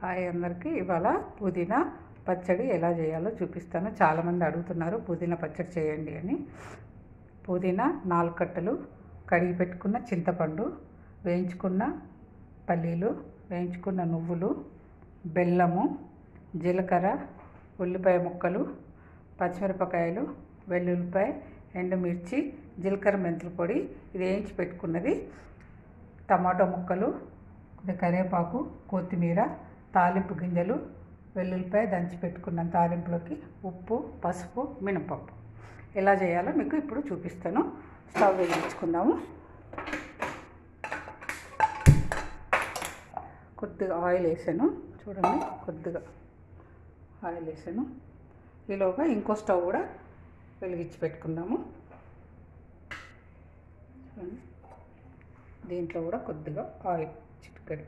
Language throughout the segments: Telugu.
హాయ్ అందరికీ ఇవాళ పుదీనా పచ్చడి ఎలా చేయాలో చూపిస్తాను చాలామంది అడుగుతున్నారు పుదీనా పచ్చడి చేయండి అని పుదీనా నాలుగు కట్టలు కడిగి పెట్టుకున్న చింతపండు వేయించుకున్న పల్లీలు వేయించుకున్న నువ్వులు బెల్లము జీలకర్ర ఉల్లిపాయ ముక్కలు పచ్చిమిరపకాయలు వెల్లుల్లిపాయ ఎండుమిర్చి జీలకర్ర మెంతుల పొడి ఇది వేయించి పెట్టుకున్నది టమాటో ముక్కలు కొద్దిగా కరివేపాకు కొత్తిమీర తాలింపు గింజలు వెల్లుల్లిపాయ దంచి పెట్టుకున్న తాలింపులోకి ఉప్పు పసుపు మినపప్పు ఎలా చేయాలో మీకు ఇప్పుడు చూపిస్తాను స్టవ్ వెలిగించుకుందాము కొద్దిగా ఆయిల్ వేసాను చూడండి కొద్దిగా ఆయిల్ వేసాను ఈలోగా ఇంకో స్టవ్ కూడా వెలిగించి పెట్టుకుందాము చూడండి దీంట్లో కూడా కొద్దిగా ఆయిల్ చిటికడి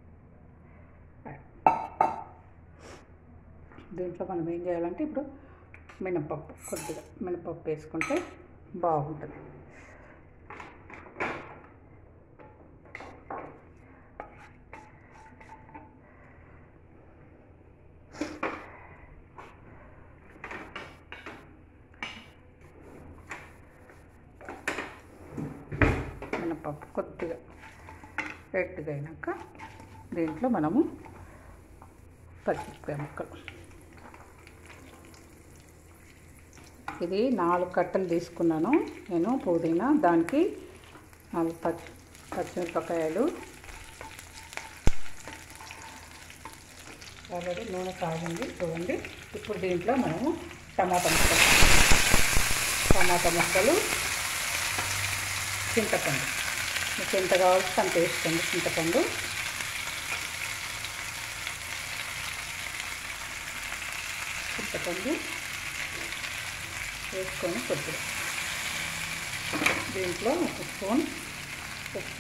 దీంట్లో మనం ఏం చేయాలంటే ఇప్పుడు మినపప్పు కొద్దిగా మినపప్పు వేసుకుంటే బాగుంటుంది మినపప్పు కొద్దిగా రెడ్గా అయినాక దీంట్లో మనము పచ్చిమిరపకాయ ముక్కలు ఇది నాలుగు కట్టలు తీసుకున్నాను నేను పుదీనా దానికి నాలుగు పచ్చి పచ్చిమిరపకాయలు ఆల్రెడీ నూనె కాగింది చూడండి ఇప్పుడు దీంట్లో మనము టమాటా ముక్కలు టమాటా ముక్కలు చింతపండు మీకు ఎంత కావాల్సి అంత వేసుకోండి చింతపండు చింతపండు వేసుకొని కొద్దిగా దీంట్లో ఒక స్పూన్ ఉప్పు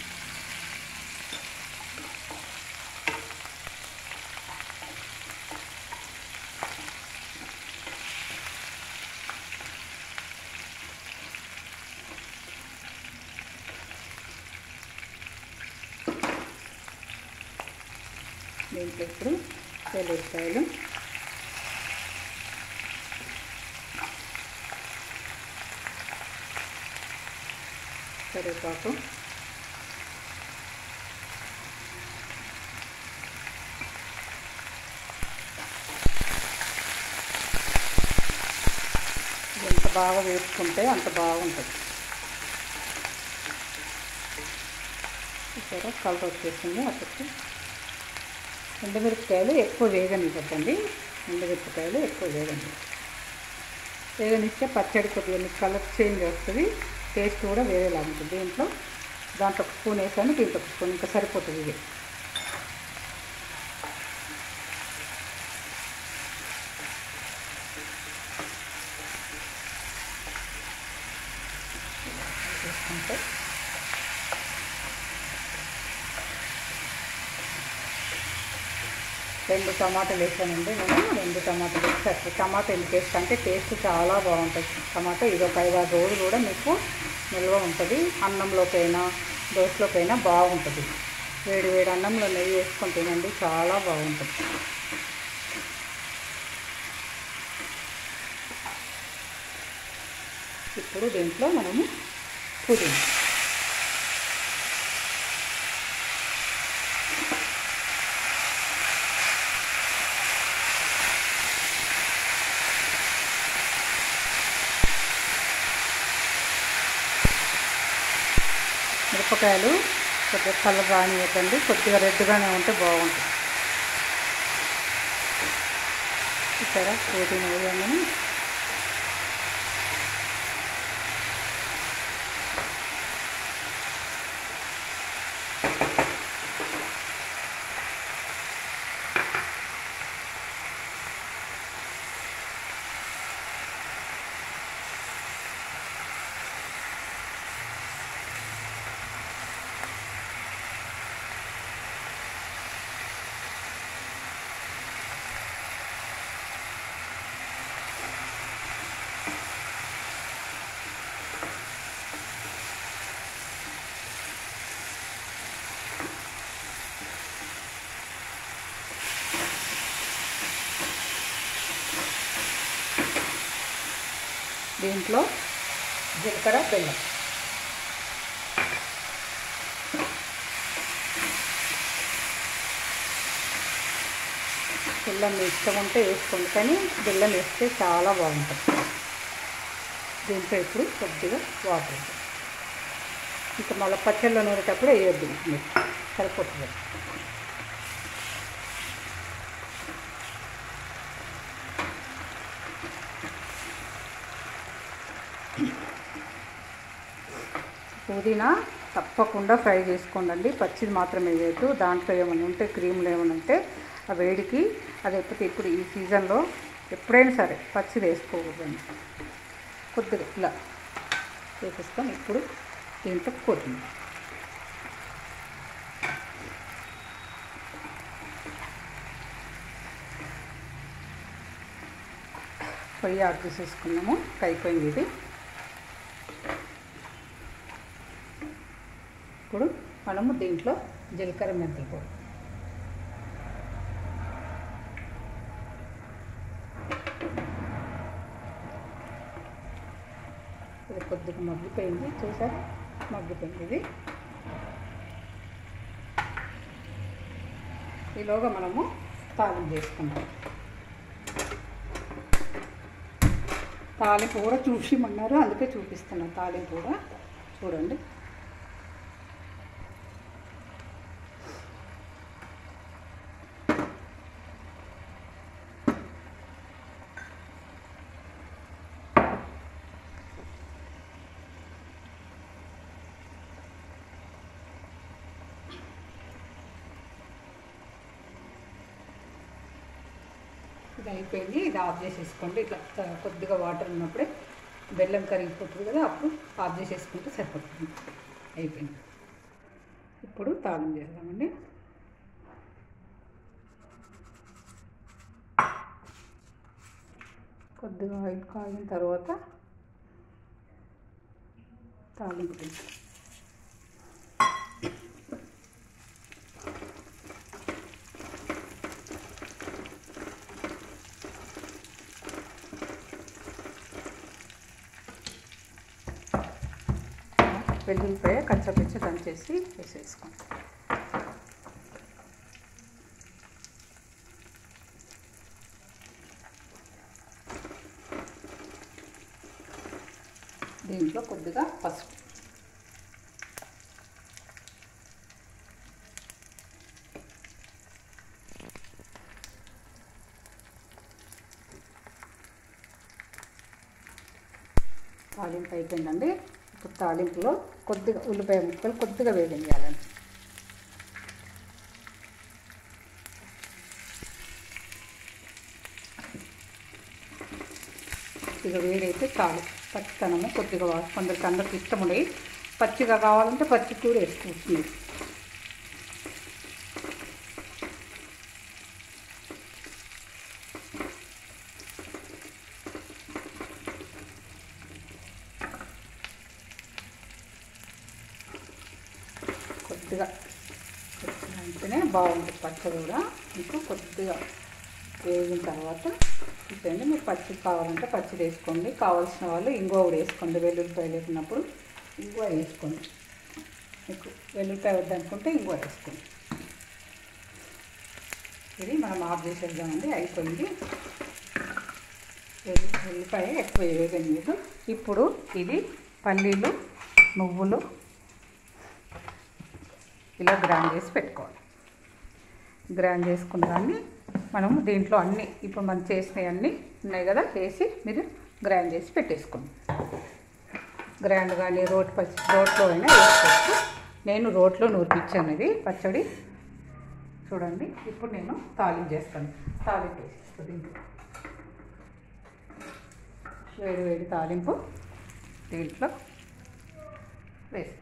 దీంట్లో ఇప్పుడు వెల్లుల్లిపాయలు కరివేపాకు ఎంత బాగా వేసుకుంటే అంత బాగుంటుంది ఇక్కడ కలర్ వచ్చేసింది అప్పటికి ఎండుమిరపకాయలు ఎక్కువ వేగనివ్వద్దండి ఎండుమిరపకాయలు ఎక్కువ వేగని వేగనిస్తే పచ్చడి కొద్దిగా మీకు కలర్ చేంజ్ వస్తుంది టేస్ట్ కూడా వేరేలా ఉంటుంది దీంట్లో దాంట్లో ఒక స్పూన్ వేసాను దీంట్లో ఒక స్పూన్ ఇంకా సరిపోతుంది ఇది వేసుకుంటే రెండు టమాటాలు వేసానండి నేను రెండు టమాటాలు వేసి టమాటా ఎందుకు వేస్తా అంటే టేస్ట్ చాలా బాగుంటుంది టమాటా ఇది ఒక ఐదారు రోజులు కూడా మీకు నిల్వ ఉంటుంది అన్నంలోకైనా దోశలోకైనా బాగుంటుంది వేడి వేడి అన్నంలో నెయ్యి వేసుకొని తినండి చాలా బాగుంటుంది ఇప్పుడు దీంట్లో మనము పుదీనా మిరపకాయలు కొద్దిగా కలర్ రానివ్వద్దండి కొద్దిగా రెడ్గానే ఉంటే బాగుంటుంది ఇక్కడ పుదీనా వేయగానే దీంట్లో జీలకర్ర బెల్లం బెల్లం మీ ఇష్టం ఉంటే వేసుకోండి కానీ బెల్లం వేస్తే చాలా బాగుంటుంది దీంట్లో ఇప్పుడు కొద్దిగా వాటర్ వేద్దాం. ఇంకా మళ్ళీ పచ్చళ్ళలో నూరేటప్పుడు వేయొద్దు మీరు సరిపోతుంది పుదీనా తప్పకుండా ఫ్రై చేసుకోండి పచ్చిది మాత్రమే వేయద్దు దాంట్లో ఏమైనా ఉంటే క్రీములు ఏమైనా ఉంటే ఆ వేడికి అది ఎప్పుడు ఇప్పుడు ఈ సీజన్లో ఎప్పుడైనా సరే పచ్చిది వేసుకోకూడదండి కొద్దిగా ఇలా వేసేసుకొని ఇప్పుడు దీంట్లో కొత్తిమీర పొయ్యి ఆఫ్ చేసేసుకున్నాము అయిపోయింది ఇది ఇప్పుడు మనము దీంట్లో జీలకర్ర మెంతులు పొడి ఇది కొద్దిగా మగ్గిపోయింది చూసారా మగ్గిపోయింది ఇది ఈలోగా మనము తాలింపు చేసుకుంటాం తాలింపు కూడా చూసిమన్నారు అందుకే చూపిస్తున్నాను తాలింపు కూడా చూడండి ఇది అయిపోయింది ఇది ఆఫ్ చేసేసుకోండి ఇట్లా త- కొద్దిగా వాటర్ ఉన్నప్పుడే బెల్లం కరిగిపోతుంది కదా అప్పుడు ఆఫ్ చేసేసుకుంటే సరిపోతుంది అయిపోయింది ఇప్పుడు తాళం చేద్దామండి కొద్దిగా ఆయిల్ కాగిన తర్వాత తాలింపు దించాలి. వెల్లుల్లిపాయ కచ్చపిచ్చ దంచేసి వేసేసుకుంటాం దీంట్లో కొద్దిగా పసుపు తాలింపు అయిపోయిందండి ఇప్పుడు తాలింపులో కొద్దిగా ఉల్లిపాయ ముక్కలు కొద్దిగా వేగనియాలండి కొద్దిగా వేడైతే చాలు పచ్చితనము కొద్దిగా వా- కొందరికి అందరికి ఇష్టం ఉండేవి పచ్చిగా కావాలంటే పచ్చి కూర వేసుకుంటున్నాయి కొద్దిగా కొద్దిగా అంటేనే బాగుంటుంది పచ్చడి కూడా మీకు కొద్దిగా వేగిన తర్వాత చూడండి మీరు పచ్చి కావాలంటే పచ్చి వేసుకోండి కావాల్సిన వాళ్ళు ఇంగువ కూడా వేసుకోండి వెల్లుల్లిపాయ లేకున్నప్పుడు ఇంగువ వేసుకోండి మీకు వెల్లుల్లిపాయ వద్దనుకుంటే ఇంగువ వేసుకోండి ఇది మనం ఆఫ్ చేసేద్దామండి అయిపోయింది వెల్లు ఉల్లిపాయ ఎక్కువ వేగనీయదు ఇప్పుడు ఇది పల్లీలు నువ్వులు ఇలా గ్రైండ్ చేసి పెట్టుకోవాలి గ్రైండ్ చేసుకున్న దాన్ని మనము దీంట్లో అన్నీ ఇప్పుడు మనం చేసినవి అన్నీ ఉన్నాయి కదా వేసి మీరు గ్రైండ్ చేసి పెట్టేసుకోండి గ్రైండ్ కానీ రోట్ పచ్చి రోట్లో అయినా వేసుకోవచ్చు నేను రోట్లో నూరిపించాను ఇది పచ్చడి చూడండి ఇప్పుడు నేను తాలింపు చేస్తాను తాలింపు వేసేస్తాను దీంట్లో వేడి వేడి తాలింపు దీంట్లో వేసేసి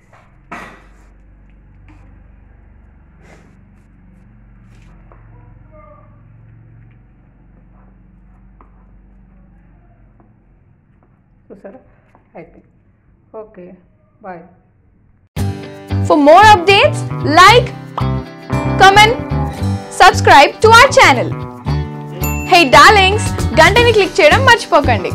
చూసారా అయిపోయింది okay bye For more updates, like, comment, subscribe to our channel. Hey darlings, గంటని click చేయడం మర్చిపోకండి